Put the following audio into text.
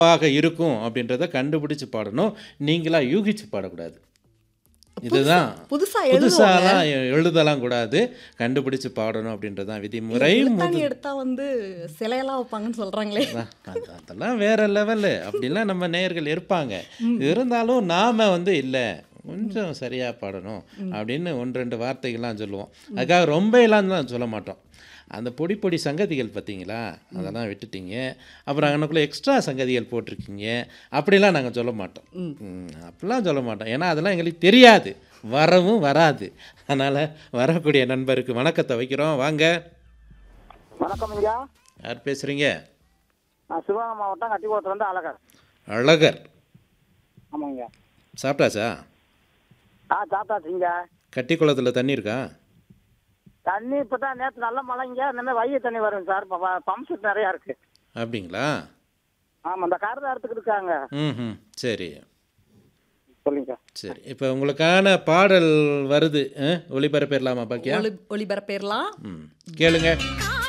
ஆக இருக்கும் அப்படின்றத கண்டுபிடிச்சு பாடணும் நீங்களா யூகிச்சு பாடக்கூடாது இதுதான் புதுசா எழுதுவோம் புதுசாலாம் எ- எழுதலாம் கூடாது கண்டுபிடிச்சு பாடணும் அப்படின்றதான் விதிமுறை எழுத்தாணி எடுத்தா வந்து சிலையெல்லாம் வைப்பாங்கன்னு சொல்றாங்களே அதான், அது- அதெல்லாம் வேற லெவலு அப்படிலாம் நம்ம நேயர்கள் இருப்பாங்க இருந்தாலும் நாம வந்து இல்லை கொஞ்சம் சரியா பாடணும் அப்படின்னு ஒன்று ரெண்டு வார்த்தைகள்லாம் சொல்லுவோம் அதுக்காக ரொம்ப எல்லாம் சொல்ல மாட்டோம் அந்த பொடி பொடி சங்கதிகள் பார்த்தீங்களா அதெல்லாம் விட்டுட்டீங்க அப்புறம் அங்கனக்குள்ளே எக்ஸ்ட்ரா சங்கதிகள் போட்டிருக்கீங்க அப்படிலாம் நாங்கள் சொல்ல மாட்டோம் ம், அப்படிலாம் சொல்ல மாட்டோம் ஏன்னா அதெல்லாம் எங்களுக்கு தெரியாது வரவும் வராது அதனால் வரக்கூடிய நண்பருக்கு வணக்கத்தை வைக்கிறோம் வாங்க வணக்கம் ஐயா யார் பேசுகிறீங்க நான் சிவகங்கை மாவட்டம் கட்டிக்குளத்துலேருந்து அழகர் அழகர் ஆமாங்க சாப்பிட்டாச்சா ஆ சாப்பிட்டாச்சுங்க கட்டி குளத்துல தண்ணி இருக்கா தண்ணி இப்போ தான் நேற்று நல்ல மழைங்க இனிமேல் வைய தண்ணி வரும் சார் இப்போ பம்ப் செட் நிறையா இருக்கு அப்படிங்களா ஆமாம் இந்த கருதை அறுத்துக்கிட்டு இருக்காங்க ம் ம் சரி சொல்லுங்க சரி இப்போ உங்களுக்கான பாடல் வருது ஆ? ஒளிபரப்பிடலாமா பாக்கியா ஒளி ஒளிபரப்பேர்லாம் ம் கேளுங்க